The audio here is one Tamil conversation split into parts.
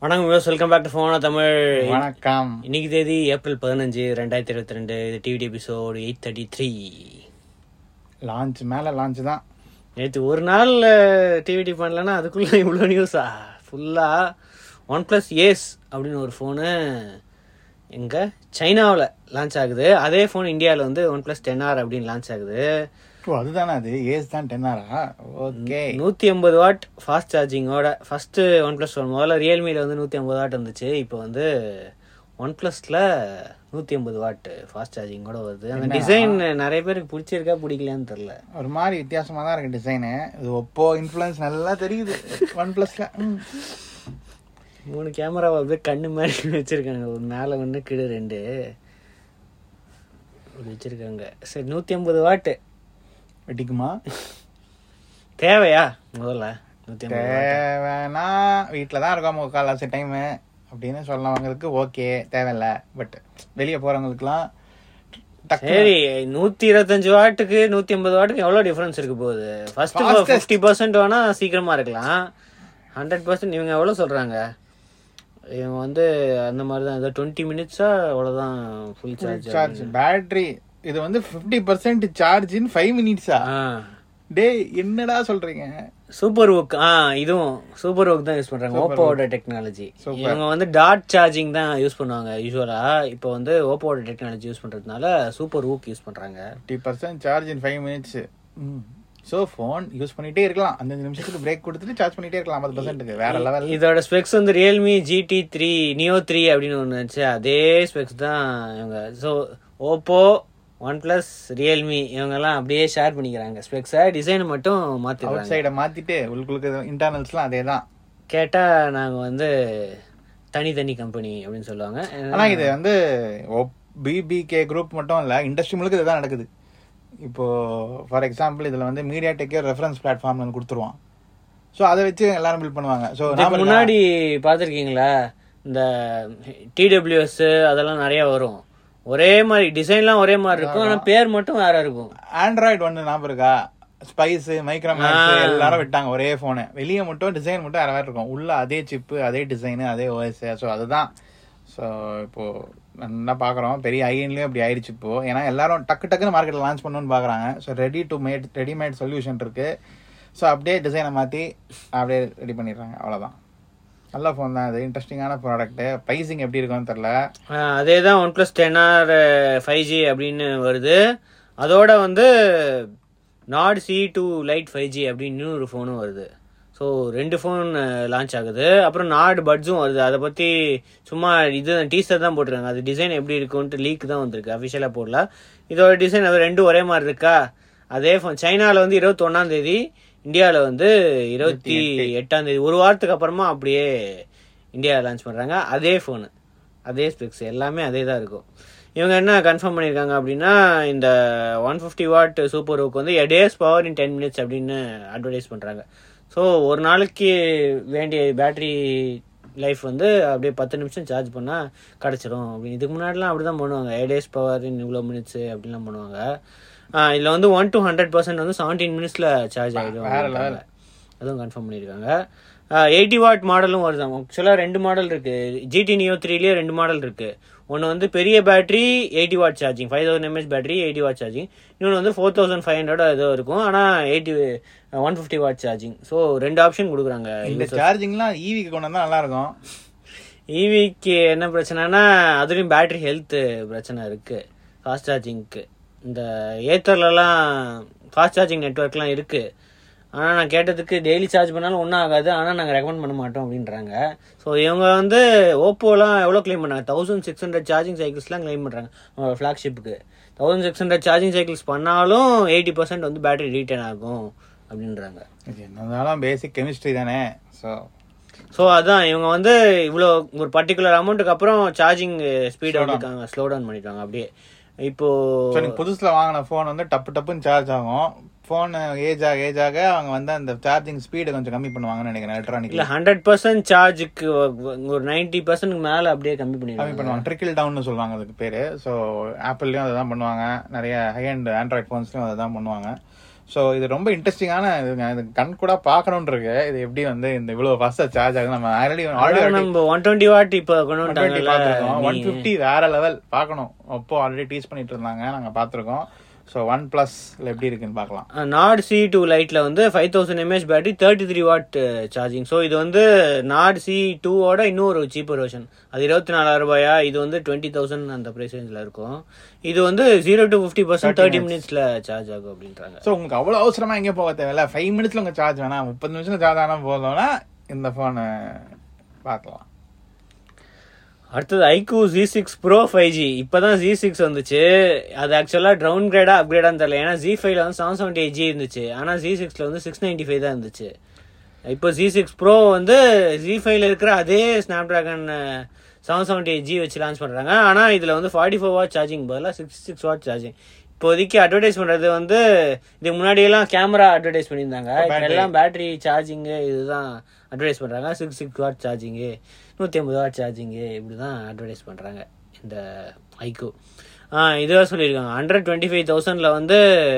வணக்கம் வியூஸ் வெல்கம் பேக் டு ஃபோனா தமிழ் வணக்கம் இன்னைக்கு தேதி ஏப்ரல் பதினஞ்சு ரெண்டாயிரத்தி இருபத்தி ரெண்டு இது DVD episode eight thirty three launch மேல லான்ச் தான் நேற்று ஒரு நாள் டிவிடி பண்ணலன்னா அதுக்குள்ள இவ்வளோ நியூஸா ஃபுல்லாக ஒன் ப்ளஸ் ஏஸ் அப்படின்னு ஒரு ஃபோனு எங்கே சைனாவில் லான்ச் ஆகுது அதே ஃபோன் இந்தியாவில் வந்து ஒன் ப்ளஸ் டென் ஆர் அப்படின்னு லான்ச் ஆகுது ஓ அதுதானே அது ஏஸ் தான் டென் ஆரா ஓகே நூற்றி ஐம்பது வாட் ஃபாஸ்ட் சார்ஜிங்கோட ஃபஸ்ட்டு ஒன் ப்ளஸ் ஒன் முதல்ல ரியல்மியில் வந்து நூற்றி ஐம்பது வாட் இருந்துச்சு இப்போ வந்து ஒன் ப்ளஸில் நூற்றி ஐம்பது வாட் ஃபாஸ்ட் சார்ஜிங்கோட வருது அந்த டிசைன் நிறைய பேருக்கு பிடிச்சிருக்கா பிடிக்கலையான்னு தெரில ஒரு மாதிரி வித்தியாசமா தான் இருக்கு டிசைனு இது ஒப்போ இன்ஃப்ளூயன்ஸ் நல்லா தெரியுது ஒன் பிளஸ்ல மூணு கேமராவை அப்படியே கண்ணு மாதிரி வச்சுருக்காங்க ஒரு மேலே ஒன்று கீழே ரெண்டு அப்படி வச்சுருக்காங்க சரி நூற்றி ஐம்பது வாட்டு வெட்டிக்குமா தேவையா முதல்ல நூற்றி ஐம்பது தேவைன்னா வீட்டில் தான் இருக்கோம் முக்கால்வாசி டைமு அப்படின்னு சொல்லவங்களுக்கு ஓகே தேவையில்ல பட் வெளியே போறவங்களுக்குலாம் டக்கு சரி நூத்தி இருபத்தஞ்சு வாட்டுக்கு நூத்தி ஐம்பது வாட்டுக்கு எவ்வளவு டிஃபரன்ஸ் இருக்கு போகுது ஃபர்ஸ்ட் Fastest. ஃபிஃப்டி பர்சன்ட் வேணா சீக்கிரமா இருக்கலாம் ஹண்ட்ரட் பர்சன்ட் இவங்க எவ்வளவு சொல்றாங்க இவங்க வந்து அந்த மாதிரி தான் ஏதோ டுவெண்ட்டி மினிட்ஸா அவ்வளவுதான் ஃபுல் சார்ஜ் சார்ஜ் பேட்டரி இது வந்து fifty percent charge in five மினிட்ஸா டேய் என்னடா சொல்றீங்க சூப்பர் ஒர்க் ஆ இதுவும் சூப்பர் ஒர்க் தான் யூஸ் பண்றாங்க ஓப்போவோட டெக்னாலஜி Super. இவங்க வந்து டாட் சார்ஜிங் தான் யூஸ் பண்ணுவாங்க யூஸ்வலா இப்போ வந்து ஓப்போவோட டெக்னாலஜி யூஸ் பண்றதுனால சூப்பர் ஒர்க் யூஸ் பண்றாங்க fifty percent charge in five minutes so phone use பண்ணிட்டே இருக்கலாம் அஞ்சஞ்சு நிமிஷத்துக்கு பிரேக் கொடுத்துட்டு சார்ஜ் பண்ணிட்டே இருக்கலாம் ஐம்பது பர்சன்ட்டுக்கு வேற லெவல் இதோட ஸ்பெக்ஸ் வந்து Realme GT three neo three அப்படின்னு ஒன்று இருந்துச்சு அதே ஸ்பெக்ஸ் தான் இவங்க so Oppo one plus Realme இவங்கெல்லாம் அப்படியே ஷேர் பண்ணிக்கிறாங்க ஸ்பெக்ஸை டிசைன் மட்டும் அவுட் மாற்றிடுறாங்க சைடை மாத்திட்டு உள்ளுக்கு இன்டர்னல்ஸ்லாம் அதே தான் கேட்டால் நாங்கள் வந்து தனித்தனி கம்பெனி அப்படின்னு சொல்லுவாங்க ஆனா இது வந்து பிபிகே குரூப் மட்டும் இல்ல இண்டஸ்ட்ரி முழுக்க இதுதான் நடக்குது இப்போ ஃபார் எக்ஸாம்பிள் இதுல வந்து மீடியா டெக்கே ரெஃபரன்ஸ் பிளாட்ஃபார்ம் வந்து கொடுத்துருவான் ஸோ அதை வச்சு எல்லாரும் பில்ட் பண்ணுவாங்க ஸோ இதுக்கு முன்னாடி பார்த்துருக்கீங்களா இந்த டிடபிள்யூஎஸ் அதெல்லாம் நிறைய வரும் ஒரே மாதிரி டிசைன்லாம் ஒரே மாதிரி இருக்கும் ஆனால் பேர் மட்டும் வேற இருக்கும் ஆண்ட்ராய்டு ஒன்று ஞாபகம் இருக்கா ஸ்பைஸ் மைக்ரோமேக்ஸ் எல்லாரும் விட்டாங்க ஒரே போனு வெளியே மட்டும் டிசைன் மட்டும் வேற வேற இருக்கும் உள்ள அதே சிப்பு அதே டிசைனு அதே ஓஎஸ் ஸோ அதுதான் ஸோ இப்போ நல்லா பார்க்குறோம் பெரிய ஐஎன்லேயும் அப்படி ஆயிடுச்சு இப்போ ஏன்னா எல்லாரும் டக்கு டக்குன்னு மார்க்கெட்டில் லான்ச் பண்ணணும்னு பார்க்குறாங்க so ready to made readymade solution இருக்கு ஸோ அப்படியே டிசைனை மாற்றி அப்படியே ரெடி பண்ணிடுறாங்க அவ்வளோதான் நல்ல ஃபோன் தான் இது இன்ட்ரெஸ்டிங்கான ப்ராடக்ட்டு ப்ரைஸிங் எப்படி இருக்கும்னு தெரில அதே தான் one plus ten R five G அப்படின்னு வருது அதோட வந்து Nord C two lite five G அப்படின்னு இன்னொரு ஃபோனும் வருது ஸோ ரெண்டு ஃபோன் லான்ச் ஆகுது அப்புறம் நாடு பட்ஸும் வருது அதை பற்றி சும்மா இது டீசர் தான் போட்டிருக்காங்க அது டிசைன் எப்படி இருக்குன்ட்டு லீக் தான் வந்திருக்கு அஃபிஷியலாக போடல இதோட டிசைன் அது ரெண்டும் ஒரே மாதிரி இருக்கா அதே ஃபோன் சைனாவில் வந்து இருபத்தொன்னாம் தேதி இந்தியாவில் வந்து இருபத்தி எட்டாம் தேதி ஒரு வாரத்துக்கு அப்புறமா அப்படியே இந்தியா லான்ச் பண்ணுறாங்க அதே ஃபோனு அதே ஸ்பெக்ஸ் எல்லாமே அதே தான் இருக்கும் இவங்க என்ன கன்ஃபார்ம் பண்ணியிருக்காங்க அப்படின்னா இந்த ஒன் ஃபிஃப்டி வாட் சூப்பர் ஒர்க் வந்து days power in ten minutes அப்படின்னு அட்வர்டைஸ் பண்ணுறாங்க ஸோ ஒரு நாளைக்கு வேண்டிய பேட்டரி லைஃப் வந்து அப்படியே பத்து நிமிஷம் சார்ஜ் பண்ணால் கிடச்சிரும் அப்படின்னு இதுக்கு முன்னாடிலாம் அப்படி தான் பண்ணுவாங்க ஏ டேஸ் பவர் இன் இவ்வளோ மினிட்ஸு அப்படிலாம் பண்ணுவாங்க இதில் வந்து ஒன் டு ஹண்ட்ரட் பர்சன்ட் வந்து செவன்டீன் மினிட்ஸில் சார்ஜ் ஆகிடும் வேற level. அதுவும் கன்ஃபார்ம் பண்ணியிருக்காங்க எயிட்டி வாட் மாடலும் வருது ஆக்சுவலாக ரெண்டு மாடல் இருக்கு ஜிடி நியோ த்ரீலேயே ரெண்டு மாடல் இருக்கு ஒன்று வந்து பெரிய battery eighty watt charging five thousand mAh battery eighty watt charging இன்னொன்று வந்து ஃபோர் தௌசண்ட் ஃபைவ் ஹண்ட்ரட் ஏதோ இருக்கும் ஆனால் eighty one fifty watt charging so ரெண்டு ஆப்ஷன் கொடுக்குறாங்க இந்த சார்ஜிங்லாம் ஈவிக்கு கொண்டு வந்தா நல்லா இருக்கும் ஈவிக்கு என்ன பிரச்சனைனா அதுலேயும் பேட்டரி ஹெல்த் பிரச்சனை இருக்கு ஃபாஸ்ட் சார்ஜிங்க்கு இந்த ஏத்தர்லலாம் ஃபாஸ்ட் சார்ஜிங் நெட்ஒர்க்லாம் இருக்கு ஆனால் நான் கேட்டதுக்கு டெய்லி சார்ஜ் பண்ணாலும் ஒன்றும் ஆகாது ஆனால் நாங்கள் ரெக்கமெண்ட் பண்ண மாட்டோம் அப்படின்றாங்க ஸோ இவங்க வந்து ஓப்போலாம் எவ்வளோ க்ளைம் பண்ணாங்க தௌசண்ட் சிக்ஸ் ஹண்ட்ரட் சார்ஜிங் சைக்கிள்ஸ்லாம் க்ளைம் பண்ணுறாங்க அவங்களோட ஃப்ளாக்ஷிப்புக்கு thousand six hundred charging cycles பண்ணாலும் எயிட்டி பர்சன்ட் வந்து பேட்டரி ரீட்டன் ஆகும் அப்படின்றாங்க இது என்னதாலும் பேசிக் கெமிஸ்ட்ரி தானே ஸோ ஸோ அதான் இவங்க வந்து இவ்வளோ ஒரு பர்டிகுலர் அமௌண்ட்டுக்கு அப்புறம் சார்ஜிங் ஸ்பீட் வந்து ஸ்லோ டவுன் பண்ணிட்டாங்க அப்படியே இப்போ ஸோ நீங்க புதுசுல வாங்கின ஃபோன் வந்து டப்பு டப்புன்னு சார்ஜ் ஆகும் ஃபோன் ஏஜ் ஆக ஏஜ் ஆக அவங்க வந்து அந்த சார்ஜிங் ஸ்பீடை கொஞ்சம் கம்மி பண்ணுவாங்கன்னு நினைக்கிறேன் எலக்ட்ரானிக் இல்ல ஹண்ட்ரட் பர்சன்ட் சார்ஜுக்கு ஒரு நைன்டி பர்சன்ட் மேல அப்படியே கம்மி கம்மி பண்ணிடுவாங்க பண்ணுவாங்க ட்ரிக்கிள் டவுன்னு சொல்லுவாங்க அதுக்கு பேரு ஸோ ஆப்பிள்லயும் அதை தான் பண்ணுவாங்க நிறைய ஹை அண்ட் ஆண்ட்ராய்ட் ஃபோன்ஸ்லயும் அதை தான் பண்ணுவாங்க ஸோ இது ரொம்ப இன்ட்ரெஸ்டிங்கான இதுங்க இது கண் கூட பார்க்கணும்னு இருக்கு இது எப்படி வந்து இந்த இவ்வளவு ஃபாஸ்டா சார்ஜ் ஆகுது நம்ம ஆல்ரெடி ஆல்ரெடி நம்ம ஒன் டுவெண்ட்டி வாட் இப்ப கொண்டு வந்துட்டாங்கல்ல ஒன் ஃபிஃப்டி வேற லெவல் பார்க்கணும் அப்போ ஆல்ரெடி டீச் பண்ணிட்டு இருந்தாங்க நாங்க பார்த்துருக்கோம் ஸோ ஒன் பிளஸ்ல எப்படி இருக்குன்னு பார்க்கலாம் நாட் சி டூ லைட்ல வந்து five thousand mAh battery thirty three watt charging so இது வந்து நாட் சி டூவோட இன்னும் ஒரு சீப்பர் வெர்ஷன் அது இருபத்தி நாலாயிரம் ரூபாயா இது வந்து டுவெண்ட்டி தௌசண்ட் அந்த ப்ரைஸ் ரேஞ்சில் இருக்கும் இது வந்து zero to fifty percent thirty மினிட்ஸ்ல சார்ஜ் ஆகும் அப்படின்றாங்க ஸோ உங்களுக்கு அவ்வளோ அவசரமா எங்கேயும் போக தேவையில்ல ஃபைவ் மினிட்ஸ்ல உங்க சார்ஜ் வேணாம் முப்பது நிமிஷம் சார்ஜ் ஆனால் போதும்னா இந்த ஃபோனை பார்க்கலாம் அடுத்தது iQOO G six pro five G இப்போதான் ஜி சிக்ஸ் வந்துச்சு அது ஆக்சுவலாக டவுன் கிரேடா அப்கிரேடான்னு தெரியல ஏன்னா ஜி ஃபைவ்ல வந்து செவன் செவன்டி எயிட் ஜி இருந்துச்சு ஆனால் ஜி சிக்ஸ்ல வந்து சிக்ஸ் நைன்டி ஃபைவ் தான் இருந்துச்சு இப்போ ஜி சிக்ஸ் ப்ரோ வந்து ஜி ஃபைவ்ல இருக்கிற அதே Snapdragon seven seventy eight G வச்சு லான்ச் பண்ணுறாங்க ஆனால் இதில் வந்து ஃபார்ட்டி ஃபோர் வாட் சார்ஜிங் பதிலாக சிக்ஸ்டி சிக்ஸ் வாட் சார்ஜிங் இப்போதைக்கு அட்வர்டைஸ் பண்ணுறது வந்து இதுக்கு முன்னாடியெல்லாம் கேமரா அட்வர்டைஸ் பண்ணியிருந்தாங்க இப்போ எல்லாம் பேட்டரி சார்ஜிங்கு இதுதான் அட்வர்டைஸ் பண்ணுறாங்க சிக்ஸ் சிக்ஸ் வாட் சார்ஜிங்கு நூற்றி ஐம்பது வாட் சார்ஜிங்கு இப்படி தான் அட்வர்டைஸ் பண்ணுறாங்க இந்த ஐக்கு ஆ இதுதான் சொல்லியிருக்காங்க ஹண்ட்ரட் டுவெண்ட்டி ஃபைவ் தௌசண்டில் வந்து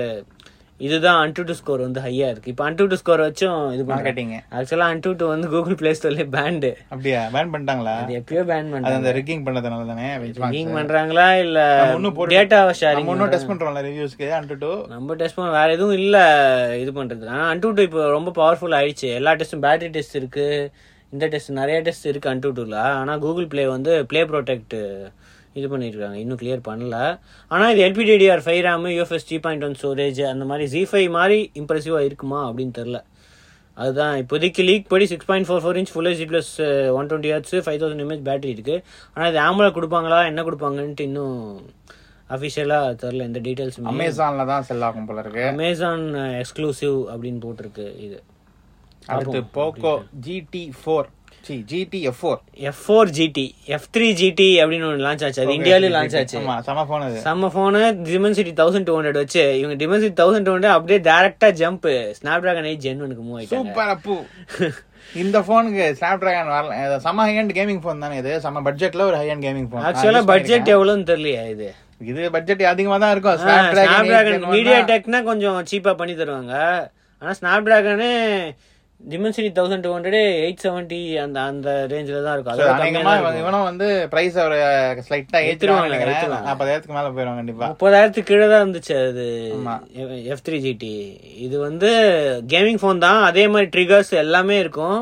இதுதான் அன்டூ டு ஸ்கோர் வந்து ஹையாக இருக்குது இப்போ அன்டூ டு ஸ்கோர் வச்சும் இது பண்ணுறாங்க மார்க்கெட்டிங் ஆக்சுவலாக அன்டூ டூ வந்து கூகுள் ப்ளே ஸ்டோர்லேயே பேண்டு அப்படியா பேன் பண்ணிட்டாங்களா அது எப்பயோ பேன் அது பண்ணுறாங்க அந்த ரிக்கிங் பண்ணதுனால தானே நீங்க பண்றாங்களா இல்ல நம்ம இன்னும் போட்டு- டேட்டா நம்ம ஷேரிங் இன்னும் டெஸ்ட் பண்றோம்ல ரிவ்யூஸ்க்கு அண்டு டூ நம்ம டெஸ்ட் பண்ண வேற எதுவும் இல்ல இது பண்றது ஆனா அன்டூ டூ இப்போ ரொம்ப பவர்ஃபுல் ஆயிடுச்சு எல்லா டெஸ்டும் பேட்டரி டெஸ்ட் இருக்கு இந்த டெஸ்ட் நிறைய டெஸ்ட் இருக்கு அன்டூ டூல ஆனா கூகுள் ப்ளே வந்து ப்ளே ப்ரொடெக்ட் இது பண்ணிருக்காங்க இன்னும் கிளியர் பண்ணல ஆனா இது LPDDR five RAM UFS three point one storage அந்த மாதிரி ஜி ஃபைவ் மாதிரி இம்ப்ரெசிவா இருக்குமா அப்படின்னு தெரியல அதுதான் இப்போதைக்கு லீக் படி six point four four inch full HD plus one twenty hertz five thousand mAh battery இருக்கு ஆனால் இது ஆம்புல கொடுப்பாங்களா என்ன கொடுப்பாங்கன்ட்டு இன்னும் அஃபிஷியலாக தெரில எந்த டீட்டெயில்ஸுமே அமேசான்ல தான் செல் ஆகும் போல இருக்கு அமேசான் எக்ஸ்க்ளூசிவ் அப்படின்னு போட்டிருக்கு இது அடுத்து Poco GT four C GT F four F four GT F three GT அப்படின்னு ஒன்று லான்ச் ஆச்சு அது இந்தியாவிலும் லான்ச் ஆச்சு ஆமா செம போன் அது செம்ம phone Dimensity thousand two hundred வச்சு இவங்க டிமென்சிட்டி தௌசண்ட் டூ ஹண்ட்ரட் அப்படியே directly jump Snapdragon eight gen ஒனுக்கு மூவ் ஆயிட்டாங்க சூப்பர் அப்பு இந்த போனுக்கு ஸ்னாப் டிராகன் வரல இது செம ஹை அண்ட் கேமிங் போன் தானே இது செம பட்ஜெட்ல ஒரு ஹை அண்ட் கேமிங் போன் ஆக்சுவலா பட்ஜெட் எவ்வளோன்னு தெரியலையா இது இது பட்ஜெட் அதிகமா தான் இருக்கும் snap Snapdragon media dragon டெக்னா கொஞ்சம் சீப்பா பண்ணி தருவாங்க ஆனா Snapdragon Dimensity thousand two hundred eight seventy அந்த அந்த ரேஞ்சில் தான் இருக்கும் அதோட கம்மியா அநேகமா தான் இவன் இருக்கும். இவனும் வந்து பிரைஸ் ஒரு ஸ்லைட்டா ஏத்துருவாங்க, ஏத்துருவாங்க நினைக்கிறேன் ஏத்துருவாங்க. நாற்பதாயிரத்துக்கு மேல போயிடும் கண்டிப்பா முப்பதாயிரத்துக்கு கீழே தான் இருந்துச்சு அது ஆமா. எஃப் த்ரீ ஜிடி இது வந்து கேமிங் ஃபோன் தான் அதே மாதிரி ட்ரிகர்ஸ் எல்லாமே இருக்கும்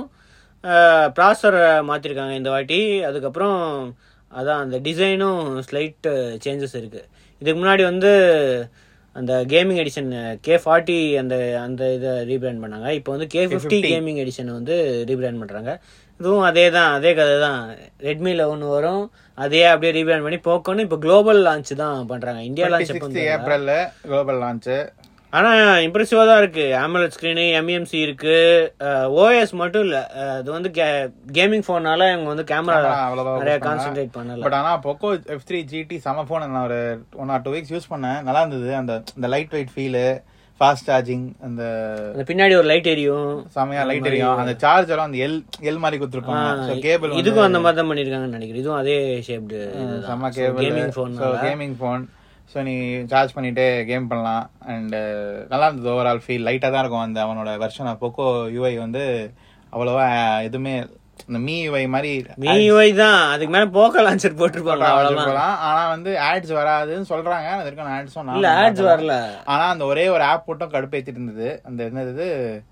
ப்ராசர் மாற்றிருக்காங்க இந்த வாட்டி அதுக்கப்புறம் அதான் அந்த டிசைனும் ஸ்லைட் சேஞ்சஸ் இருக்கு இதுக்கு முன்னாடி வந்து அந்த கேமிங் எடிஷன் கே ஃபார்ட்டி அந்த அந்த இதை ரீபிராண்ட் பண்ணாங்க இப்போ வந்து கே ஃபிஃப்டி கேமிங் எடிஷன் வந்து ரீபிராண்ட் பண்ணுறாங்க இதுவும் அதே தான் அதே கதை தான் ரெட்மியில் ஒன்று வரும் அதே அப்படியே ரீபிராண்ட் பண்ணி போக்கோன்னு இப்போ குளோபல் லான்ச் தான் பண்ணுறாங்க இந்தியா லான்ச் எப்போ சிக்ஸ்த் ஏப்ரல் குளோபல் லான்ச் ஆனா இம்ப்ரெசிவா தான் இருக்கு AMOLED ஸ்கிரீனு எம்எம்சி இருக்கு ஓஎஸ் மட்டும் இல்ல அஹ் அது வந்து கேமிங் போனால இவங்க வந்து கேமரா அவ்வளவா நிறைய கான்சென்ட்ரேட் பண்ணல பட் ஆனா பொக்கோ எஃப் த்ரீ ஜிடி செம போன் நான் ஒரு one or two weeks use பண்ணேன் நல்லா இருந்தது அந்த இந்த light weight feel fast charging அந்த அந்த பின்னாடி ஒரு லைட் எரியும் செமையா லைட் எரியும் அந்த சார்ஜரும் அந்த எல் எல் மாதிரி கொடுத்துருப்பாங்க கேபிள் இதுக்கும் அந்த மாதிரி தான் பண்ணிருக்காங்கன்னு நினைக்கிறேன் இதுவும் அதே ஷேப்டு செம்ம cable gaming phone so gaming phone so நீ சார்ஜ் பண்ணிட்டு கேம் பண்ணலாம் அண்ட் நல்லா இருந்தது ஓவரால் ஃபீல் லைட்டாக தான் இருக்கும் அந்த அவனோட வெர்ஷன் பொக்கோ யூஐ வந்து அவ்வளோவா எதுவுமே இந்த மீ யூஐ மாதிரி மீஐ தான் அதுக்கு மேல போக்க லான்ச்சர் போட்டிருப்பாங்க அவ்வளவுதான் போகலாம் ஆனா வந்து ஆட்ஸ் வராதுன்னு சொல்றாங்க அது வரைக்கும் ஆட்ஸும் இல்ல ஆட்ஸ் வரல ஆனா அந்த ஒரே ஒரு ஆப் மட்டும் கடுப்பேத்திட்டு இருந்தது அந்த என்னது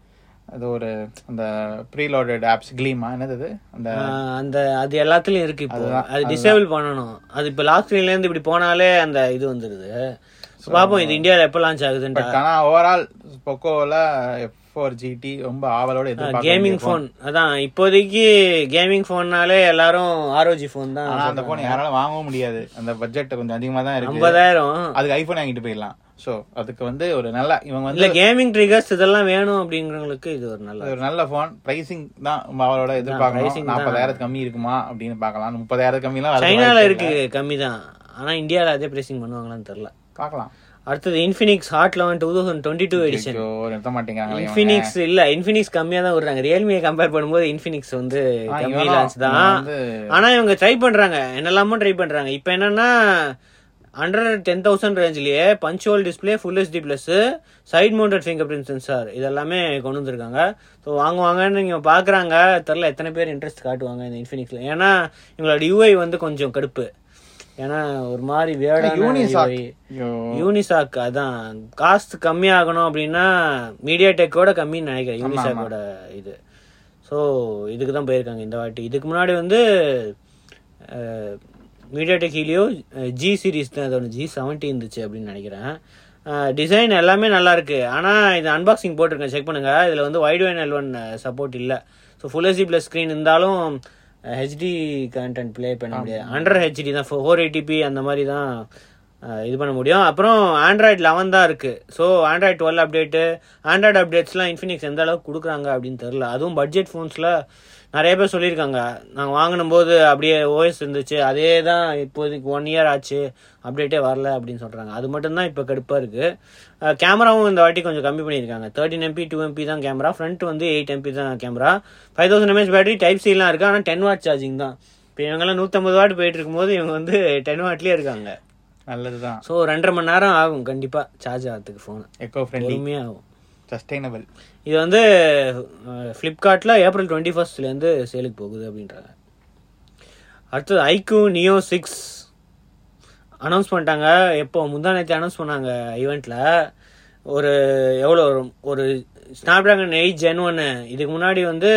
அது ஒரு அந்த ப்ரீலோடட் ஆப்ஸ் கிளீமா என்னது அது? அந்த ஆஹ் அந்த அது எல்லாத்துலயும் இருக்கு இப்போ அது டிசேபிள் பண்ணணும் அது இப்ப லாக் ஸ்கிரீன்ல இருந்து இப்படி போனாலே அந்த இது வந்துருது So பாப்போம் இது இந்தியால எப்ப லான்ச் ஆகுதுன்ட்டு பட் ஆனா ஓவரால் பொக்கோல எஃப் ஃபோர் ஜிடி ரொம்ப ஆவலோட எதிர்பார்க்க கேமிங் ஃபோன் அதான் இப்போதைக்கு கேமிங் ஃபோன்னாலே எல்லாரும் ஆரோஜி ஃபோன் தான் ஆனா அந்த போன் யாராலும் வாங்கவும் முடியாது அந்த பட்ஜெட் கொஞ்சம் அதிகமா தான் இருக்கு ஐம்பதாயிரம் அதுக்கு ஐபோன் வாங்கிட்டு போயிடலாம் சோ அதுக்கு வந்து ஒரு நல்ல இவங்க வந்து இல்ல கேமிங் ட்ரிகர்ஸ் இதெல்லாம் வேணும் அப்படிங்கிறவங்களுக்கு இது ஒரு நல்ல ஒரு நல்ல போன் பிரைசிங் தான் ரொம்ப அவளோட எதிர்பார்க்கணும் நாற்பதாயிரம் கம்மி இருக்குமா அப்படின்னு பார்க்கலாம் முப்பதாயிரம் கம்மிலாம் வரதுக்கு சைனால வாய்ப்பு இருக்கு கம்மி தான் ஆனா இந்தியால அதே பிரைசிங் பண்ணுவாங்களான்னு தெரியல பார்க்கலாம் அடுத்தது Infinix Hot eleven two thousand twenty two edition ஐயோ, நிறுத்த மாட்டேங்கிறாங்களே இவங்க. இன்ஃபினிக்ஸ் இல்ல இன்ஃபினிக்ஸ் கம்மியா தான் விடுறாங்க ரியல்மியை கம்பேர் பண்ணும்போது இன்ஃபினிக்ஸ் வந்து ஆ, கம்மி இவனும் லான்ச் தான் இவன் வந்து ஆனா இவங்க ட்ரை பண்றாங்க என்னெல்லாமோ ட்ரை பண்றாங்க இப்போ என்னன்னா அண்டர் டென் தௌசண்ட் ரேஞ்சிலேயே punch hole display full HD plus side mounted fingerprint sensor இதெல்லாமே கொண்டு வந்திருக்காங்க ஸோ வாங்குவாங்கன்னு நீங்கள் பார்க்குறாங்க தெரில எத்தனை பேர் இன்ட்ரெஸ்ட் காட்டுவாங்க இந்த இன்ஃபினிக்ஸில் ஏன்னா இவங்களோட யூஐ வந்து கொஞ்சம் கடுப்பு ஏன்னா ஒரு மாதிரி வேர்டான யூனிசாக் UI. ஐயோ யூனிசாக் அதான் காஸ்ட் கம்மியாகணும் அப்படின்னா மீடியா டெக்கோட கம்மின்னு நினைக்கிறேன் யூனிசாக்கோட இது ஸோ இதுக்கு தான் போயிருக்காங்க இந்த வாட்டி இதுக்கு முன்னாடி வந்து MediaTek Helio G series தான் அதோட ஜி செவன்ட்டி இருந்துச்சு அப்படின்னு நினைக்கிறேன் டிசைன் எல்லாமே நல்லா இருக்கு ஆனால் இது அன்பாக்சிங் போட்டிருக்கேன் செக் பண்ணுங்க இதில் வந்து Widevine L one support இல்லை so full HD plus screen இருந்தாலும் ஹெச்டி கண்டென்ட் ப்ளே பண்ண முடியாது அண்டர் ஹெச்டி தான் ஃபோர் எயிட்டிபி அந்த மாதிரி தான் அஹ், இது பண்ண முடியும் அப்புறம் ஆண்ட்ராய்டு லெவன் தான் இருக்கு so Android twelve update Android அப்டேட்ஸ்லாம் இன்ஃபினிக்ஸ் எந்த அளவுக்கு கொடுக்குறாங்க அப்படின்னு தெரில அதுவும் பட்ஜெட் ஃபோன்ஸில் நிறைய பேர் சொல்லியிருக்காங்க நாங்கள் வாங்கினும் போது அப்படியே ஓஎஸ் இருந்துச்சு அதே தான் இப்போதைக்கு ஒன் இயர் ஆச்சு அப்டேட்டே வரல அப்படின்னு சொல்கிறாங்க அது மட்டும்தான் இப்போ கடுப்பாக இருக்குது கேமராவும் இந்த வாட்டி கொஞ்சம் கம்மி பண்ணியிருக்காங்க தேர்ட்டின் எம்பி டூ எம்பி தான் கேமரா ஃப்ரண்ட் வந்து எயிட் எம்பி தான் camera five thousand mAh battery type சிலாம் இருக்குது ஆனால் டென் வாட் சார்ஜிங் தான் இப்போ இவங்கெல்லாம் நூற்றம்பது வாட் போயிட்டு இருக்கும்போது இவங்க வந்து டென் வாட்லேயே இருக்காங்க நல்லதுதான் ஸோ ரெண்டரை மணி நேரம் ஆகும் கண்டிப்பாக சார்ஜ் ஆகிறதுக்கு ஃபோனு எக்கோ ஃப்ரெண்ட்லி பொறுமையாக ஆகும் சஸ்டைனபிள் இது வந்து ஃப்ளிப்கார்ட்டில் ஏப்ரல் டுவெண்ட்டி ஃபர்ஸ்ட்லேருந்து சேலுக்கு போகுது அப்படின்றாங்க அடுத்தது ஐக்யூ நியோ சிக்ஸ் அனௌன்ஸ் பண்ணிட்டாங்க எப்போ முந்தா நேற்று அனௌன்ஸ் பண்ணாங்க ஈவெண்ட்டில் ஒரு எவ்வளோ வரும்? ஒரு ஸ்னாப் ட்ராகன் எயிட் ஜென் ஒன்று இதுக்கு முன்னாடி வந்து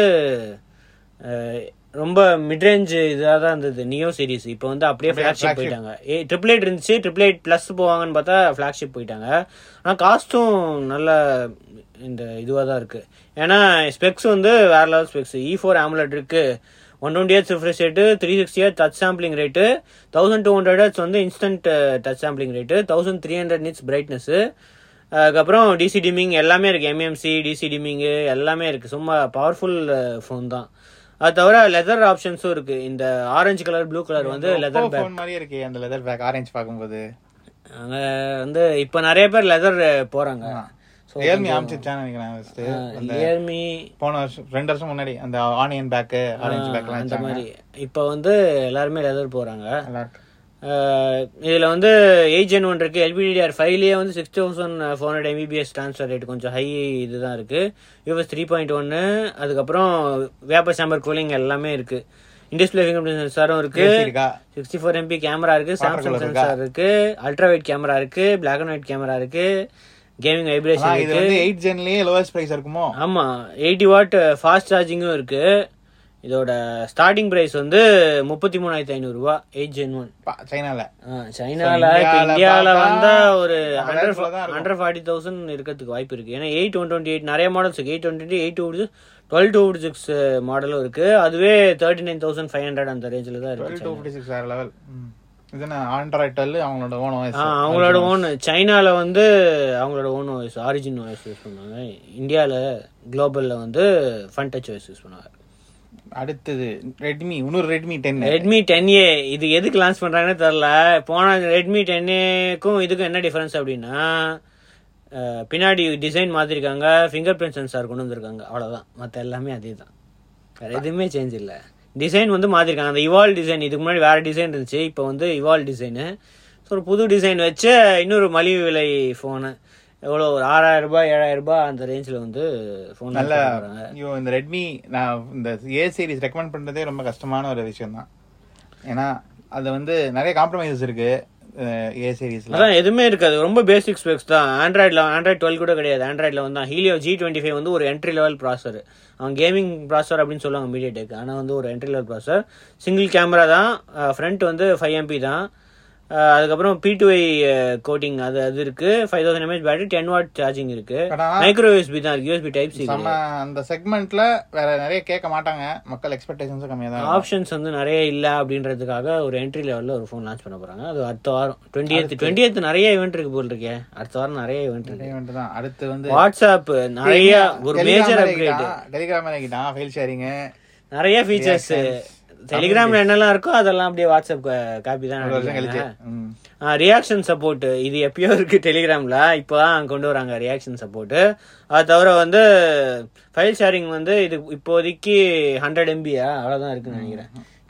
அஹ், ரொம்ப மிட்ரேஞ்ச் இதாக தான் இருந்தது நியோ சீரிஸ் இப்போ வந்து அப்படியே ஃப்ளாக்ஷிப் போயிட்டாங்க ஏ ட்ரிபிள் எயிட் இருந்துச்சு ட்ரிபிள் எயிட் ப்ளஸ் போவாங்கன்னு பார்த்தா ஃப்ளாக்ஷிப் போயிட்டாங்க ஆனால் காஸ்ட்டும் நல்ல இந்த இதுவாக தான் இருக்குது ஏன்னா ஸ்பெக்ஸ் வந்து வேற level specs E four AMOLED இருக்கு one twenty eight refresh rate three sixty eight touch sampling rate thousand two hundred வந்து instant touch sampling rate thousand three hundred nits brightness அதுக்கப்புறம் டிசி டிமிங் எல்லாமே இருக்கு எம்எம்சி டிசி டிமிங்கு எல்லாமே இருக்கு சும்மா பவர்ஃபுல் ஃபோன் தான் அது தவிர லெதர் ஆப்ஷன்ஸும் இருக்கு இந்த ஆரஞ்சு கலர் ப்ளூ கலர் வந்து லெதர் பேக் ஃபோன் மாதிரியே இருக்கே அந்த லெதர் பேக் ஆரஞ்சு பார்க்கும்போது அங்க வந்து இப்போ நிறைய பேர் லெதர் போறாங்க ஸோ ரியல்மி அமைச்சிருச்சான்னு நினைக்கிறேன் first. அந்த ரியல்மி போன வருஷம் ரெண்டு வருஷம் முன்னாடி அந்த ஆனியன் பேக்கு ஆரஞ்சு பேக்லாம் அந்த வச்சாங்க மாதிரி இப்போ வந்து எல்லாருமே லெதர் போறாங்க நல்லா இருக்கு அஹ் இதுல வந்து எயிட் ஜென் ஒன் இருக்கு எல்பிடிஆர் ஃபைவ்லேயே வந்து six thousand four hundred Mbps transfer rate கொஞ்சம் ஹை இதுதான் இருக்கு யூஎஸ் த்ரீ பாயிண்ட் ஒன்னு அதுக்கப்புறம் வேப்பர் சாம்பர் கூலிங் எல்லாமே இருக்கு இன்டிஸ்பிளே ஃபிங்கர் பிரிண்ட் சென்சாரும் இருக்கு AC இருக்கா சிக்ஸ்டி ஃபோர் எம்பி கேமரா இருக்கு சாம்சங் color இருக்கா? சென்சார் இருக்கு அல்ட்ரா வைட் கேமரா இருக்கு பிளாக் அண்ட் ஒயிட் கேமரா இருக்கு கேமிங் ஆனா வைப்ரேஷன் இது இருக்கு வந்து எயிட் ஜென்லயே லோவஸ்ட் பிரைஸ் இருக்குமோ ஆமா எயிட்டி வாட் ஃபாஸ்ட் சார்ஜிங்கும் இருக்கு இதோட ஸ்டார்டிங் பிரைஸ் வந்து முப்பத்தி மூணாயிரத்தி ஐநூறு ரூபா எயிட் ஜென் ஒன் பா, சைனால சைனால So, இப்ப இந்தியால இந்தியால பார்த்தா வந்தா ஒரு நம்ம ஹண்ட்ரட் rate ல தான் இருக்கும். ஹண்ட்ரட் ஃபார்ட்டி தௌசண்ட் இருக்கிறதுக்கு வாய்ப்பு இருக்கு ஏன்னா எயிட் ஒன் டுவெண்ட்டி எயிட் நிறைய மாடல்ஸ் இருக்கு eight twenty eight two twelve two six மாடலும் இருக்கு அதுவே thirty nine thousand five hundred அந்த ரேஞ்சில் தான் டுவெல் இருக்கு டூ ஃபிஃப்டி சிக்ஸ் வேற லெவல் இது என்ன ஆண்ட்ராய்ட் டுவெல் அவங்களோட ஓன் OS. ஆ, அவங்களோட ஓன் சைனால வந்து அவங்களோட own OS Origin OS use பண்ணுவாங்க இந்தியாவில் குளோபலில் வந்து ஃபன் டச் ஓஎஸ் யூஸ் பண்ணுவாங்க அடுத்தது ரெட்மி இன்னொரு Redmi ten Redmi ten A இது எதுக்கு லான்ச் பண்றாங்கன்னு தெரியல போன ரெட்மி டென் ஏக்கும் இதுக்கும் என்ன டிஃபரன்ஸ் அப்படின்னா அஹ், பின்னாடி டிசைன் மாத்திருக்காங்க ஃபிங்கர் பிரிண்ட் சென்சார் கொண்டு வந்திருக்காங்க அவ்வளவுதான் மற்ற எல்லாமே அதே தான் வேற எதுவுமே சேஞ்ச் இல்லை டிசைன் வந்து மாத்திருக்காங்க அந்த இவால் டிசைன் இதுக்கு முன்னாடி வேற டிசைன் இருந்துச்சு இப்போ வந்து இவால் டிசைனு ஸோ ஒரு புது டிசைன் வச்சு இன்னொரு மலிவு விலை ஃபோனு எவ்வளோ ஒரு ஆறாயிரம் ரூபாய் ஏழாயிரம் ரூபாய் அந்த ரேஞ்சில் வந்து ஃபோன் நல்ல ஐயோ இந்த ரெட்மி நான் இந்த ஏ சீரிஸ் ரெக்கமெண்ட் பண்றதே ரொம்ப கஷ்டமான ஒரு விஷயம் தான் ஏன்னா அது வந்து நிறைய காம்ப்ரமைசஸ் இருக்கு ஏ சீரிஸ்ல அதான் எதுவுமே இருக்காது ரொம்ப பேசிக் ஸ்பெக்ஸ் தான் ஆண்ட்ராய்டில் ஆண்ட்ராய்ட் டுவெல் கூட கிடையாது ஆண்ட்ராய்டில் வந்து ஹீலியோ ஜி டுவெண்ட்டி ஃபைவ் வந்து ஒரு என்ட்ரி லெவல் ப்ராசர் அவன் கேமிங் ப்ராசர் அப்படின்னு சொல்லுவாங்க மீடியா டெக் ஆனால் வந்து ஒரு entry level processor single camera தான் ஃப்ரண்ட் வந்து ஃபைவ் எம்பி தான் அஹ் அதுக்கப்புறம் பி டூ ஐ கோட்டிங் அது அது இருக்கு five thousand mAh battery ten watt charging இருக்கு ஆனா மைக்ரோ யூஎஸ்பி தான் இருக்கு யூஎஸ்பி டைப் சி நம்ம அந்த செக்மெண்ட்ல வேற நிறைய கேட்க மாட்டாங்க மக்கள் எக்ஸ்பெக்டேஷன்ஸும் கம்மியா தான் இருக்கும். ஆப்ஷன்ஸ் வந்து நிறைய இல்ல அப்படின்றதுக்காக ஒரு என்ட்ரி லெவல்ல ஒரு ஃபோன் லான்ச் பண்ண போறாங்க அது அடுத்த வாரம் டுவெண்ட்டி எய்த் டுவெண்ட்டி எய்த் நிறைய ஈவெண்ட் இருக்கு போல் இருக்கே அடுத்த வாரம் நிறைய ஈவெண்ட் இருக்கு நிறைய event தான் அடுத்து வந்து வாட்ஸ்அப் நிறைய ஒரு மேஜர் அப்கிரேட் டெலிகிராம் இறக்கிட்டான் ஃபைல் ஷேரிங் நிறைய ஃபீச்சர்ஸ் டெலிகிராம்ல என்னெல்லாம் இருக்கோ அதெல்லாம் அப்படியே வாட்ஸ்அப் காப்பி தான் ஒரு வருஷம் கழிச்சு அடிக்கிறாங்க. ம். ரியாக்ஷன் சப்போர்ட் இது எப்பயோ இருக்கு டெலிகிராம்ல இப்போதான் கொண்டு வராங்க ரியாக்ஷன் சப்போர்ட் அது தவிர வந்து ஃபைல் ஷேரிங் வந்து இது இப்போதைக்கு ஹண்ட்ரட் எம்பியா அவ்வளவுதான் இருக்குன்னு நினைக்கிறேன்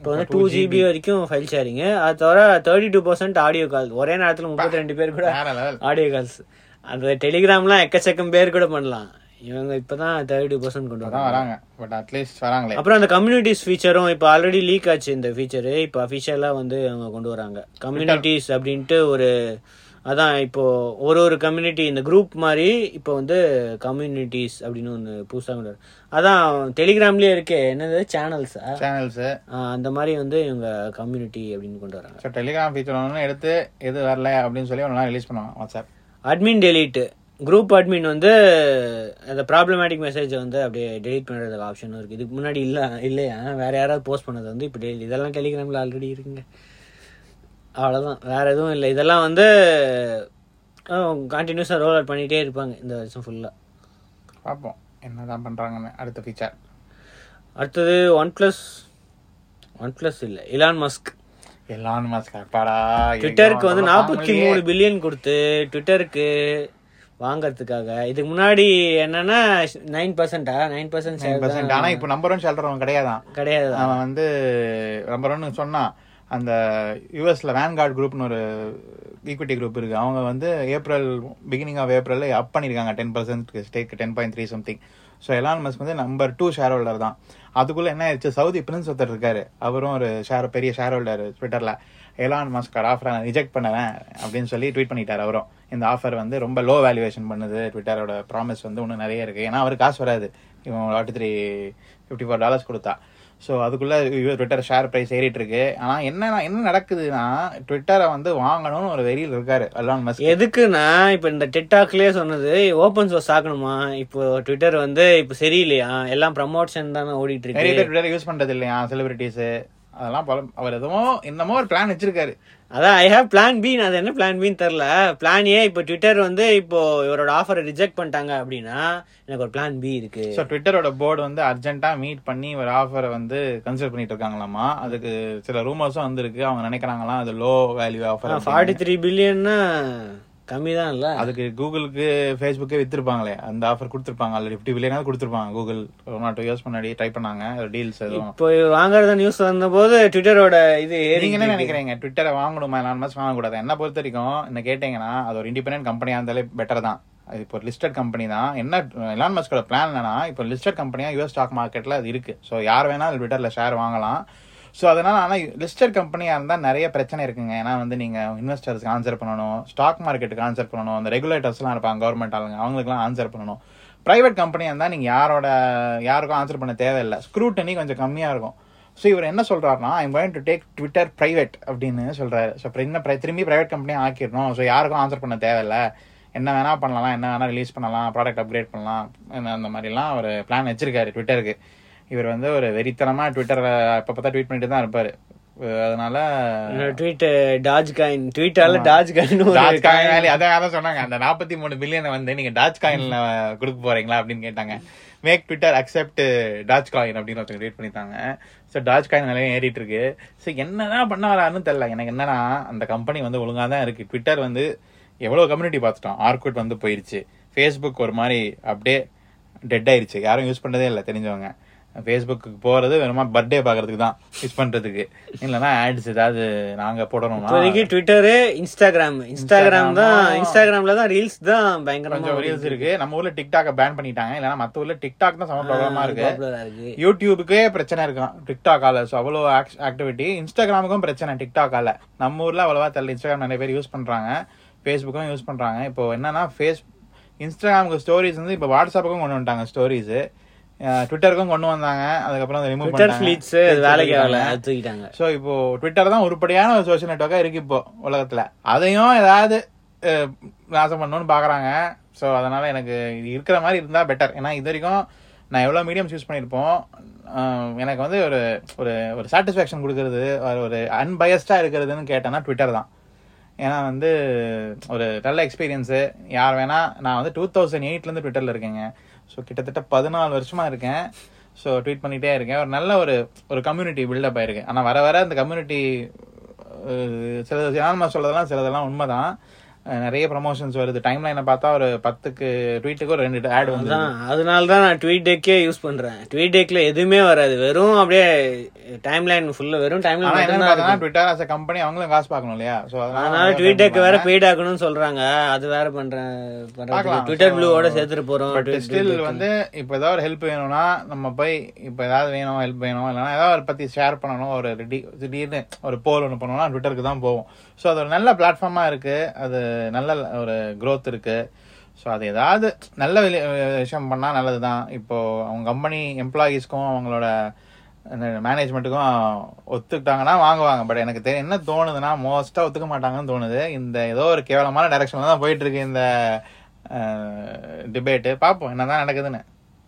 இப்போ வந்து டூ ஜிபி வரைக்கும் ஃபைல் ஷேரிங் அது தவிர thirty two person audio call ஒரே நேரத்தில் முப்பத்தி ரெண்டு பேர் கூட வேற லெவல் ஆடியோ கால்ஸ் அந்த டெலிகிராம்லாம் எக்கச்சக்கம் பேர் கூட பண்ணலாம் இவங்க இப்பதான் தேர்ட்டி டூ பர்சன்ட் கொண்டு அதான் வராங்க வராங்க பட் அட்லீஸ்ட் வராங்களே அப்புறம் அந்த கம்யூனிட்டிஸ் ஃபீச்சரும் இப்போ ஆல்ரெடி லீக் ஆச்சு இந்த ஃபீச்சரு இப்போ அஃபிஷியலாக வந்து அவங்க கொண்டு வராங்க கம்யூனிட்டிஸ் அப்படின்ட்டு ஒரு அதான் இப்போ ஒரு ஒரு கம்யூனிட்டி இந்த குரூப் மாதிரி இப்போ வந்து கம்யூனிட்டிஸ் அப்படின்னு ஒன்று புதுசாக கொண்டு வராங்க அதான் டெலிகிராம்லேயே இருக்கே என்னது சேனல்ஸா சேனல்ஸ் அந்த மாதிரி வந்து இவங்க கம்யூனிட்டி அப்படின்னு கொண்டு வராங்க ஸோ டெலிகிராம் ஃபீச்சர் ஒன்று எடுத்து எது வரல அப்படின்னு சொல்லி ஒன்று ரிலீஸ் பண்ணுவாங்க WhatsApp admin delete group admin வந்து அந்த ப்ராப்ளமேட்டிக் மெசேஜை வந்து அப்படியே டெலீட் பண்ணுறதுக்கு ஆப்ஷனும் இருக்குது இதுக்கு முன்னாடி இல்லை இல்லையா வேற யாராவது போஸ்ட் பண்ணது வந்து இப்போ டெலிட் இதெல்லாம் டெலிகிராமில் ஆல்ரெடி இருக்குங்க அவ்வளோதான் வேற எதுவும் இல்லை இதெல்லாம் வந்து கண்டினியூஸாக ரோல் அவுட் பண்ணிகிட்டே இருப்பாங்க இந்த வருஷம் ஃபுல்லாக பார்ப்போம் என்னதான் பண்றாங்கன்னு அடுத்த ஃபீச்சர் அடுத்தது ஒன் ப்ளஸ் ஒன் ப்ளஸ் இல்லை இலான் மஸ்க் எல்லாம் மாஸ்க் அப்பாடா ட்விட்டருக்கு வந்து நாற்பத்தி மூணு பில்லியன் கொடுத்து ட்விட்டருக்கு வாங்கறதுக்காக இதுக்கு முன்னாடி என்னன்னா நைன் பர்சன்டா நைன் பர்சன்ட் ஆனா இப்போ நம்பர் ஒன் ஷெல்டர் அவன் கிடையாதான் கிடையாது அவன் வந்து நம்பர் ஒன்னு சொன்னான் அந்த யூஎஸ்ல வேன்கார்ட் குரூப்னு ஒரு ஈக்விட்டி குரூப் இருக்கு அவங்க வந்து April beginning of April up பண்ணிருக்காங்க ten percent stake ten point three something so Elon Musk வந்து நம்பர் டூ ஷேர் ஹோல்டர் தான் அதுக்குள்ள என்ன ஆயிடுச்சு சவுதி பிரின்ஸ் ஒருத்தர் இருக்காரு அவரும் ஒரு ஷேர் பெரிய ஷேர் ஹோல்டர் ட்விட்டர்ல எலான் மஸ்க் ஆஃபரை நான் ரிஜெக்ட் பண்ணுறேன் அப்படின்னு சொல்லி ட்வீட் பண்ணிட்டார் அவரும் இந்த ஆஃபர் வந்து ரொம்ப லோ வேல்யூவேஷன் பண்ணுது ட்விட்டரோட ப்ராமிஸ் வந்து இன்னும் நிறைய இருக்கு ஏன்னா அவருக்கு காசு வராது இவன் forty three fifty four dollars கொடுத்தா ஸோ அதுக்குள்ள ட்விட்டர் ஷேர் பிரைஸ் ஏறிட்டு இருக்கு ஆனா என்ன என்ன நடக்குதுன்னா ட்விட்டரை வந்து வாங்கணும்னு ஒரு வெறியில் இருக்காரு எலான் மஸ்க் எதுக்குன்னா இப்ப இந்த டிக்டாக்லயே சொன்னது ஓபன் சோர்ஸ் ஆக்கணுமா இப்போ ட்விட்டர் வந்து இப்போ சரியில்லையா எல்லாம் ப்ரமோஷன் தானே ஓடிட்டு நிறைய இருக்கு பேர் ட்விட்டர் யூஸ் பண்றது இல்லையா செலிபிரிட்டிஸ் அதெல்லாம் பல அவர் எதுவும் என்னமோ ஒரு பிளான் வச்சிருக்காரு அதான் ஐ ஹேவ் பிளான் பி அது என்ன பிளான் பின்னு தெரில பிளான் ஏ இப்போ ட்விட்டர் வந்து இப்போ இவரோட ஆஃபரை ரிஜெக்ட் பண்ணிட்டாங்க அப்படின்னா எனக்கு ஒரு பிளான் பி இருக்கு ஸோ ட்விட்டரோட போர்டு வந்து அர்ஜென்ட்டா மீட் பண்ணி ஒரு ஆஃபரை வந்து கன்சிடர் பண்ணிட்டு இருக்காங்களாமா அதுக்கு சில ரூமர்ஸும் வந்திருக்கு அவங்க நினைக்கிறாங்களாம் அது low value offer forty three பில்லியன்னா கம்மி தான் இல்ல அதுக்கு கூகுளுக்கு ஃபேஸ்புக்கே வித்திருப்பாங்களே அந்த ஆஃபர் கொடுத்துருப்பாங்க ஆல்ரெடி ஃபிஃப்டி பில்லியனாவது கொடுத்துருப்பாங்க கூகுள் ஒரு நாட் டூ இயர்ஸ் முன்னாடி ட்ரை பண்ணாங்க டீல்ஸ் எதுவும் இப்போ வாங்குறத நியூஸ் வந்தபோது ட்விட்டரோட இது ஏறி நீங்க என்ன நினைக்கிறீங்க ட்விட்டரை வாங்கணுமா நான் மாசம் வாங்கக்கூடாது என்ன பொறுத்த வரைக்கும் என்ன கேட்டீங்கன்னா அது ஒரு இண்டிபெண்டன்ட் கம்பெனியா இருந்தாலே பெட்டர் தான் அது இப்போ லிஸ்டட் கம்பெனி தான் என்ன எலான் மஸ்கோட பிளான் என்னன்னா இப்போ லிஸ்டட் கம்பெனியா யூஎஸ் ஸ்டாக் மார்க்கெட்ல அது இருக்கு ஸோ யார் வேணாலும் ட்விட்டர்ல ஷேர் வாங்கலாம் ஸோ அதனால ஆனால் லிஸ்டட் கம்பெனியா இருந்தால் நிறைய பிரச்சனை இருக்குங்க ஏன்னா வந்து நீங்க இன்வெஸ்டர்ஸ்க்கு ஆன்சர் பண்ணணும் ஸ்டாக் மார்க்கெட்டுக்கு ஆன்சர் பண்ணணும் அந்த ரெகுலேட்டர்ஸ்லாம் இருப்பாங்க கவர்மெண்ட் ஆளுங்க அவங்களுக்குலாம் ஆன்சர் பண்ணணும் பிரைவேட் கம்பெனியா இருந்தால் நீங்க யாரோட யாருக்கும் ஆன்சர் பண்ண தேவையில்லை ஸ்க்ரூட்டனி கொஞ்சம் கம்மியா இருக்கும் ஸோ இவர் என்ன சொல்றாருன்னா I'm going to take Twitter private அப்படின்னு சொல்றாரு ஸோ அப்புறம் என்ன pri- திரும்பி பிரைவேட் கம்பெனியா ஆக்கிடணும் ஸோ யாருக்கும் ஆன்சர் பண்ண தேவையில்ல என்ன வேணா பண்ணலாம் என்ன வேணா ரிலீஸ் பண்ணலாம் ப்ராடக்ட் அப்கிரேட் பண்ணலாம் என்ன அந்த மாதிரிலாம் ஒரு பிளான் வச்சிருக்காரு ட்விட்டருக்கு இவர் வந்து ஒரு வெறித்தனமா ட்விட்டர் எப்ப பார்த்தா ட்வீட் பண்ணிட்டு தான் இருப்பாரு அஹ் அதனால ட்வீட் டாஜ் காயின் ட்வீட்டால Dogecoin Dogecoin value அதான் அதான் சொன்னாங்க அந்த நாற்பத்தி மூணு பில்லியனை வந்து நீங்க டாச் காயின்ல கொடுக்க போறீங்களா அப்படின்னு கேட்டாங்க make Twitter accept Dogecoin அப்படின்னு ஒருத்தங்க ட்வீட் பண்ணிட்டாங்க ஸோ டாச் காயின் நிலையம் ஏறிட்டு இருக்கு ஸோ என்னதான் பண்ண வரான்னு தெரியல எனக்கு என்னன்னா அந்த கம்பெனி வந்து ஒழுங்கா தான் இருக்கு ட்விட்டர் வந்து எவ்வளவு கம்யூனிட்டி பார்த்துட்டோம் ஆர்குட் வந்து போயிருச்சு ஃபேஸ்புக் ஒரு மாதிரி அப்படியே டெட் ஆயிருச்சு யாரும் யூஸ் பண்றதே இல்லை தெரிஞ்சவங்க ஃபேஸ்புக்கு போறது வெறுமா பர்த்டே பாக்குறதுக்கு தான் யூஸ் பண்றதுக்கு இல்லைன்னா ஆட்ஸ் ஏதாவது நாங்க போடணும்னா இப்போதைக்கு ட்விட்டரு இன்ஸ்டாகிராம் இன்ஸ்டாகிராம் தான் இன்ஸ்டாகிராம்ல தான் ரீல்ஸ் தான் பயங்கரமா கொஞ்சம் ரீல்ஸ் இருக்கு நம்ம ஊர்ல டிக்டாக்க பேன் பண்ணிட்டாங்க இல்லனா மத்த ஊர்ல டிக்டாக் தான் சம ப்ராப்ளமா இருக்கு பாப்புலரா இருக்கு யூடியூபுக்கே பிரச்சனை இருக்கான் டிக்டாக்கால ஸோ அவ்வளோ ஆக்டிவிட்டி இன்ஸ்டாகிராமுக்கும் பிரச்சனை டிக்டாக்கால நம்ம ஊர்ல அவ்வளவா தெரியல இன்ஸ்டாகிராம் நிறைய பேர் யூஸ் பண்றாங்க ஃபேஸ்புக்கும் யூஸ் பண்றாங்க இப்போ என்னன்னா ஃபேஸ் இன்ஸ்டாகிராமுக்கு ஸ்டோரிஸ் வந்து இப்போ வாட்ஸ்அப்புக்கும் கொண்டு வந்துட்டாங்க ஸ்டோரிஸ் ட்விட்டருக்கும் கொண்டு வந்தாங்க அதுக்கப்புறம் ரிமூவ் ட்விட்டர் பண்ணிட்டாங்க ஃபிளீட்ஸ் வேலைக்கு ஆகல அது தூக்கிட்டாங்க ஸோ இப்போ ட்விட்டர் தான் உருப்படியான ஒரு சோஷியல் நெட்ஒர்க்கா இருக்கு இப்போ உலகத்துல அதையும் ஏதாவது அஹ், நாசம் பண்ணணும்னு பாக்குறாங்க ஸோ அதனால எனக்கு இது இருக்கிற மாதிரி இருந்தா பெட்டர் ஏன்னா இது வரைக்கும் நான் எவ்வளோ மீடியம்ஸ் யூஸ் பண்ணியிருப்போம் அஹ், எனக்கு வந்து ஒரு ஒரு ஒரு சாட்டிஸ்ஃபேக்ஷன் கொடுக்கறது ஒரு- ஒரு அன்பயஸ்டா இருக்கிறதுன்னு கேட்டேன்னா ட்விட்டர் தான் ஏன்னா வந்து ஒரு நல்ல எக்ஸ்பீரியன்ஸு யார் வேணா நான் வந்து டூ தௌசண்ட் எயிட்லேருந்து ட்விட்டரில் இருக்கேங்க ஸோ கிட்டத்தட்ட பதினாலு வருஷமா இருக்கேன் ஸோ ட்வீட் பண்ணிட்டே இருக்கேன் ஒரு நல்ல ஒரு ஒரு கம்யூனிட்டி பில்டப் ஆயிருக்கு ஆனால் வர வர அந்த கம்யூனிட்டி சில யாருமா சொல்றதெல்லாம் சிலதெல்லாம் உண்மைதான் அஹ், நிறைய ப்ரமோஷன்ஸ் வருது டைம் லைனை பார்த்தா ஒரு பத்துக்கு ட்வீட்டுக்கு ஒரு ரெண்டு ஆட் வந்து அதான் அதனால தான் நான் ட்வீட் டெக்கே யூஸ் பண்றேன் ட்வீட் டெக்ல எதுவுமே வராது வெறும் அப்படியே டைம் லைன் ஃபுல்லா வெறும் டைம் ஆனா லைன் என்னன்னு மட்டும் பார்த்தா ட்விட்டர் as a கம்பெனி அவங்களும் காசு பார்க்கணும் இல்லையா சோ அதனால ட்வீட் டெக் வேற பெய்ட் ஆக்கணும்னு சொல்றாங்க அது வேற பண்றேன் பண்றது பார்க்கலாம். ட்விட்டர் ப்ளூவோட சேர்த்துட்டு போறோம் பட் ஸ்டில் வந்து இப்போ ஏதாவது ஒரு ஹெல்ப் வேணும்னா நம்ம போய் இப்போ ஏதாவது வேணும் ஹெல்ப் வேணும் இல்லைன்னா ஏதாவது ஒரு பத்தி ஷேர் பண்ணணும் ஒரு திடீ- திடீர்னு ஒரு போல் ஒன்று பண்ணணும்னா ட்விட்டருக்கு தான் போவோம் ஸோ அது ஒரு நல்ல பிளாட்ஃபார்மா இருக்கு அது நல்ல ஒரு growth இருக்கு ஸோ அது ஏதாவது நல்ல வெளி- விஷயம் பண்ணா நல்லதுதான் இப்போ அவங்க கம்பெனி எம்ப்ளாயீஸ்க்கும் அவங்களோட மேனேஜ்மெண்ட்டுக்கும் ஒத்துக்கிட்டாங்கன்னா வாங்குவாங்க பட் எனக்கு தெரிய என்ன தோணுதுன்னா மோஸ்டா ஒத்துக்க மாட்டாங்கன்னு தோணுது இந்த ஏதோ ஒரு கேவலமான டைரக்ஷன்ல தான் போயிட்டு இருக்கு இந்த டிபேட்டு பார்ப்போம் என்னதான் நடக்குதுன்னு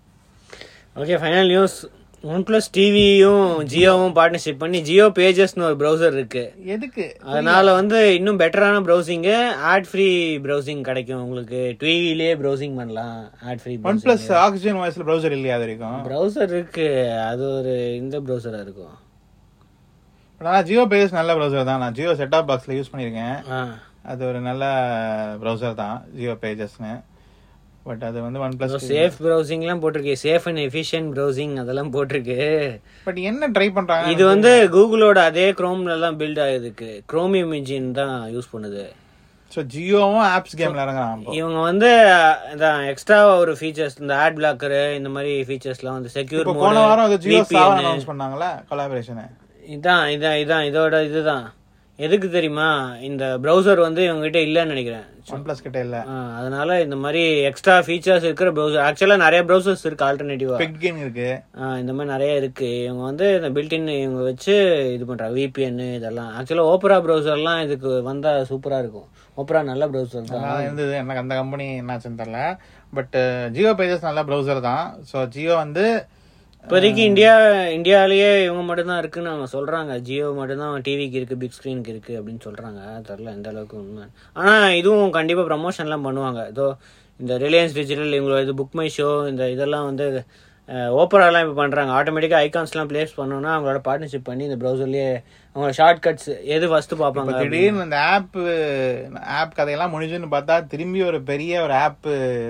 okay final news OnePlus டிவியும் ஜியோவும் பார்ட்னர்ஷிப் பண்ணி ஜியோ பேஜஸ்னு ஒரு ப்ரௌசர் இருக்கு எதுக்கு அதனால வந்து இன்னும் பெட்டரான ப்ரௌசிங்கு ஆட் ஃப்ரீ ப்ரௌசிங் கிடைக்கும் உங்களுக்கு டிவிலே ப்ரௌசிங் பண்ணலாம் ad free OnePlus Oxygen வாய்ஸ்ல ப்ரௌசர் இல்லையா அது வரைக்கும் ப்ரௌசர் இருக்கு அது ஒரு இந்த ப்ரௌசரா இருக்கும் பட் ஆனால் ஜியோ பேஸ் நல்ல ப்ரௌசர் தான் நான் ஜியோ செட்டாப் பாக்ஸ்ல யூஸ் பண்ணியிருக்கேன் ஆ அது ஒரு நல்ல ப்ரௌசர் தான் ஜியோ பேஜஸ்னு பட் அது வந்து ஒன் பிளஸ் சேஃப் ப்ரௌசிங்லாம் போட்டிருக்கு சேஃப் அண்ட் எஃபிஷியன்ட் ப்ரௌசிங் அதெல்லாம் போட்டிருக்கு பட் என்ன ட்ரை பண்றாங்க இது வந்து கூகுளோட அதே குரோம்ல எல்லாம் பில்ட் ஆகுதுக்கு குரோமியம் இன்ஜின் தான் யூஸ் பண்ணுது ஸோ ஜியோவும் ஆப்ஸ் கேம்ல இறங்குறான் இப்போ. இவங்க வந்து இதான் எக்ஸ்ட்ரா ஒரு ஃபீச்சர்ஸ் இந்த ஆட் பிளாக்கர் இந்த மாதிரி ஃபீச்சர்ஸ்லாம் வந்து செக்யூர் இப்போ போன வாரம் அது ஜியோ சாவன் அனௌன்ஸ் பண்ணாங்களா கொலாபரேஷன் இதான் இதான் இதான் இதோட இதுதான் எதுக்கு தெரியுமா இந்த ப்ரௌசர் வந்து இவங்ககிட்ட இல்லைன்னு நினைக்கிறேன் ஒன் பிளஸ் கிட்ட இல்ல ஆ, அதனால இந்த மாதிரி எக்ஸ்ட்ரா ஃபீச்சர்ஸ் இருக்கிற ப்ரௌசர் ஆக்சுவலா நிறைய ப்ரௌசர்ஸ் இருக்கு ஆல்டர்னேட்டிவா பிக்கின் இருக்கு இந்த மாதிரி நிறைய இருக்கு இவங்க வந்து இந்த பில்டின் இவங்க வச்சு இது பண்றாங்க விபிஎன் இதெல்லாம் ஆக்சுவலா ஓப்பரா ப்ரௌசர்லாம் இதுக்கு வந்தா சூப்பரா இருக்கும் ஓப்பரா நல்ல ப்ரௌசர் தான் நல்லா இருந்தது எனக்கு அந்த கம்பெனி என்னாச்சுன்னு தெரியல பட் ஜியோ பேஜஸ் நல்ல ப்ரௌசர் தான் ஸோ ஜியோ வந்து இப்போதைக்கு இந்தியா இந்தியாலயே இவங்க மட்டும்தான் இருக்குன்னு அவங்க சொல்றாங்க ஜியோ மட்டும்தான் டிவிக்கு இருக்கு பிக் ஸ்கிரீனுக்கு இருக்கு அப்படின்னு சொல்றாங்க தெரியல எந்த அளவுக்கு உண்மை ஆனா இதுவும் கண்டிப்பா ப்ரமோஷன்லாம் பண்ணுவாங்க இதோ இந்த ரிலையன்ஸ் டிஜிட்டல் இவங்களோட இது புக் மை ஷோ இந்த இதெல்லாம் வந்து ஓப்பராலாம் இப்போ பண்றாங்க ஆட்டோமேட்டிக்கா ஐகான்ஸ்லாம் பிளேஸ் பண்ணோம்னா அவங்களோட பார்ட்னர்ஷிப் பண்ணி இந்த ப்ரௌசர்லயே அவங்களோட ஷார்ட் கட்ஸ் எது ஃபர்ஸ்ட் பார்ப்பாங்க திடீர்னு இந்த ஆப் ஆப் கதையெல்லாம் முடிஞ்சுன்னு பார்த்தா திரும்பி ஒரு பெரிய ஒரு ஆப்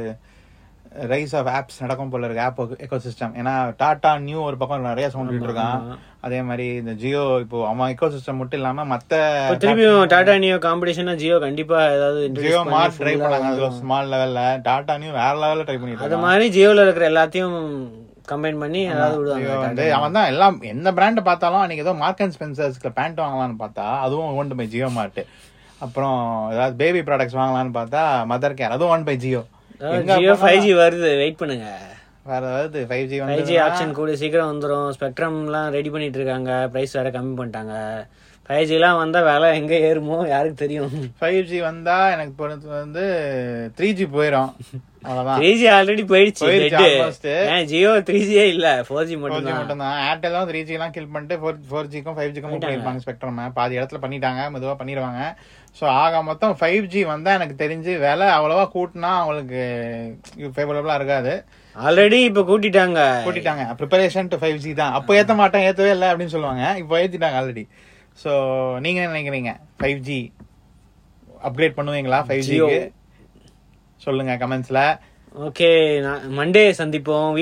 ரைஸ் ஆஃப் ஆப்ஸ் நடக்கும் போல இருக்கு ஆப் எக்கோ சிஸ்டம் ஏன்னா டாடா நியூ ஒரு பக்கம் நிறைய சொல்லிட்டு இருக்கான் அதே மாதிரி இந்த ஜியோ இப்போ அவன் எக்கோ சிஸ்டம் மட்டும் இல்லாம மத்த இப்போ திரும்பியும் டாடா நியோ காம்படிஷனா ஜியோ கண்டிப்பா ஏதாவது ஜியோ introduce மார்ட் ட்ரை பண்ணி பண்ணாங்க அது ஸ்மால் லெவல்ல டாடா நியூ வேற லெவல்ல ட்ரை பண்ணிட்டு அது இருக்கான் மாதிரி ஜியோல இருக்கிற எல்லாத்தையும் கம்பைன் பண்ணி ஏதாவது விடுவாங்க ஜியோ வந்து அவன் தான் எல்லாம் எந்த பிராண்ட் பார்த்தாலும் அன்னைக்கு ஏதோ மார்க் அண்ட் ஸ்பென்சர்ஸ்க்கு பேண்ட் வாங்கலாம்னு பார்த்தா அதுவும் ஒன் பை ஜியோ மார்ட் அப்புறம் ஏதாவது பேபி ப்ராடக்ட்ஸ் வாங்கலாம்னு பார்த்தா மதர் கேர் அதுவும் one by Jio Jio five G வருது வெயிட் பண்ணுங்க வேற ஏதாவது ஃபைவ் ஜி ஃபைவ் வந்து ஜி ஆப்ஷன் கூட சீக்கிரம் வந்துரும் ஸ்பெக்ட்ரம்லாம் ரெடி பண்ணிட்டு இருக்காங்க பிரைஸ் வேற கம்மி பண்ணிட்டாங்க ஃபைவ் ஜிலாம் வந்தா விலை எங்க ஏறுமோ யாருக்கு தெரியும் ஃபைவ் ஜி வந்தா எனக்கு பொறுத்து வந்து த்ரீ ஜி போயிடும் அவ்வளவுதான் த்ரீ ஜி ஆல்ரெடி போயிடுச்சு போயிடுச்சு dead. almost. ஏன் ஜியோ த்ரீ ஜியே இல்ல ஃபோர் ஜி ஃபோர் மட்டும் ஜி தான் மட்டும் தான் ஏர்டெல் தான் த்ரீ ஜி எல்லாம் கில் பண்ணிட்டு ஃபோர் ஃபோர் ஜிக்கும் ஃபைவ் ஜிக்கும் பண்ணிருப்பாங்க ஸ்பெக்ட்ரம் பாதி இடத்துல பண்ணிட்டாங்க மெதுவா பண்ணிடுவாங்க ஸோ ஆக மொத்தம் ஃபைவ் ஜி வந்தா எனக்கு தெரிஞ்சு விலை அவ்வளவா கூட்டினா அவங்களுக்கு ஃபேவரபிளா இருக்காது ஆல்ரெடி இப்ப கூட்டிட்டாங்க கூட்டிட்டாங்க ப்ரிப்பரேஷன் டு ஃபைவ் ஜி தான் அப்போ ஏத்த மாட்டேன் ஏத்தவே இல்லை அப்படின்னு சொல்லுவாங்க இப்போ ஏத்திட்டாங்க ஆல்ரெடி ஸோ நீங்க என்ன நினைக்கிறீங்க ஃபைவ் ஜி அப்கிரேட் பண்ணுவீங்களா ஃபைவ் ஜிக்கு சொல்லுங்க கமெண்ட்ஸ்ல ஓகே மண்டே சந்திப்போம்